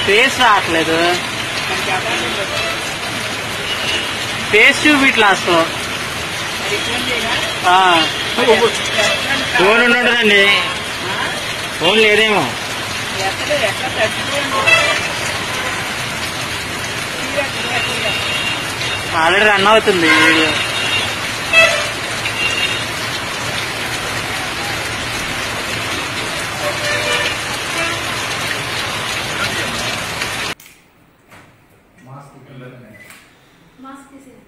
face రావట్లేదు face చూపిట్లా అసలు ఆ, ఫోన్ ఉండి ఉంటుందండి ఫోన్ లేదేమో ఆల్రెడీ రన్ అవుతుంది వీడియో మాస్క్ తీసేయండి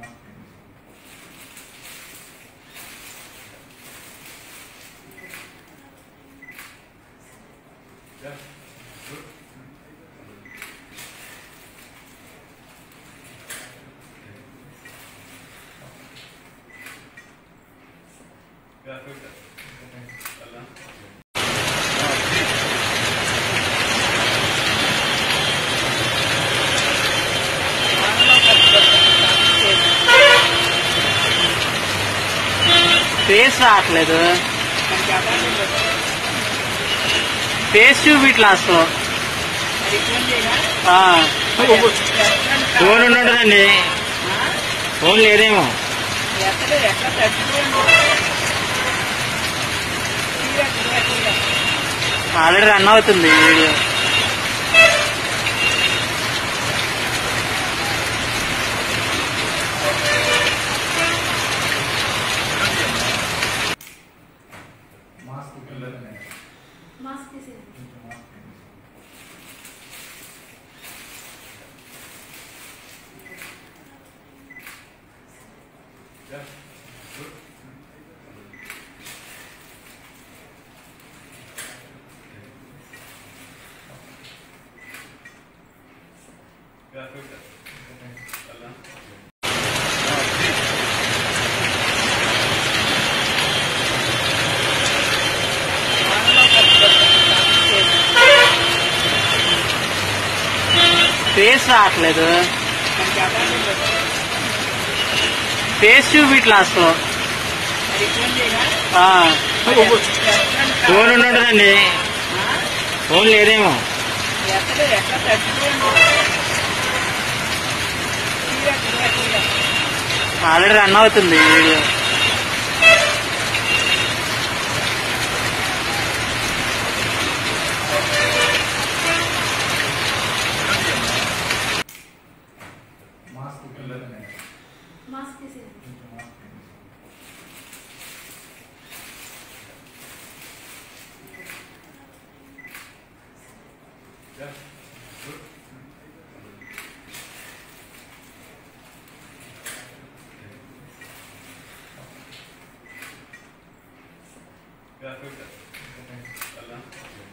ఫేస్ రావట్లేదు ఫేస్ చూపిట్లా అసలు ఆ, ఫోన్ ఉండి ఉంటుందండి ఫోన్ లేదేమో ఆల్రెడీ రన్ అవుతుంది వీడియో మాస్క్ తీసేయండి ఫేస్ రావట్లేదు ఫేస్ చూపిట్లా అసలు ఆ, ఫోన్ ఉండి ఉంటుందండి ఫోన్ లేదేమో ఆల్రెడీ రన్ అవుతుంది వీడియో మాస్క్ తీసేయండి Yeah,